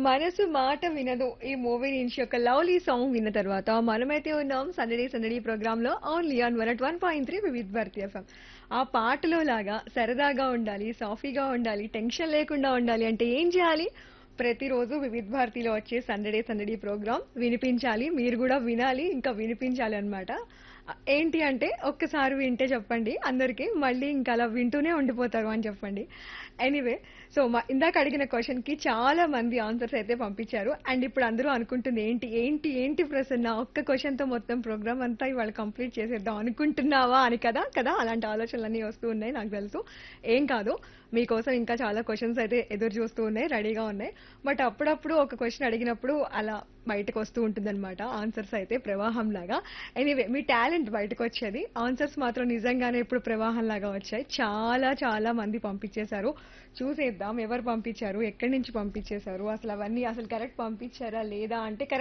మనసు మాట వినదు ఈ మూవీ నుంచి ఒక లవ్లీ సాంగ్ విన్న తర్వాత మనమైతే ఉన్నాం సందడి సందడి ప్రోగ్రామ్ లో only on one one point three Vividh Bharati FM ఆ పాటలో లాగా సరదాగా ఉండాలి సాఫీగా ఉండాలి టెన్షన్ లేకుండా ఉండాలి అంటే ఏం చేయాలి ప్రతిరోజు వివిధ్ భారతిలో వచ్చే సందడే సందడి ప్రోగ్రామ్ వినిపించాలి మీరు కూడా వినాలి ఇంకా వినిపించాలి అన్నమాట ఏంటి అంటే ఒక్కసారి వింటే చెప్పండి అందరికీ మళ్ళీ ఇంకా అలా వింటూనే ఉండిపోతారు అని చెప్పండి ఎనీవే సో ఇందాక అడిగిన క్వశ్చన్ కి చాలా మంది ఆన్సర్స్ అయితే పంపించారు అండ్ ఇప్పుడు అందరూ అనుకుంటుంది ఏంటి ఏంటి ఏంటి ప్రసన్న ఒక్క క్వశ్చన్ తో మొత్తం ప్రోగ్రామ్ అంతా ఇవాళ కంప్లీట్ చేసేద్దాం అనుకుంటున్నావా అని కదా కదా అలాంటి ఆలోచనలన్నీ వస్తూ ఉన్నాయి నాకు తెలుసు ఏం కాదు మీకోసం ఇంకా చాలా క్వశ్చన్స్ అయితే ఎదురు చూస్తూ ఉన్నాయి రెడీగా ఉన్నాయి బట్ అప్పుడప్పుడు ఒక క్వశ్చన్ అడిగినప్పుడు అలా బయటకు వస్తూ ఉంటుందన్నమాట ఆన్సర్స్ అయితే ప్రవాహం లాగా ఎనీవే మీ టాలెంట్ బయటకు వచ్చేది ఆన్సర్స్ మాత్రం నిజంగానే ఇప్పుడు ప్రవాహం లాగా వచ్చాయి చాలా చాలా మంది పంపించేశారు చూసేద్దాం ఎవరు పంపించారు ఎక్కడి నుంచి పంపించేశారు అసలు అవన్నీ అసలు కరెక్ట్ పంపించారా లేదా అంటే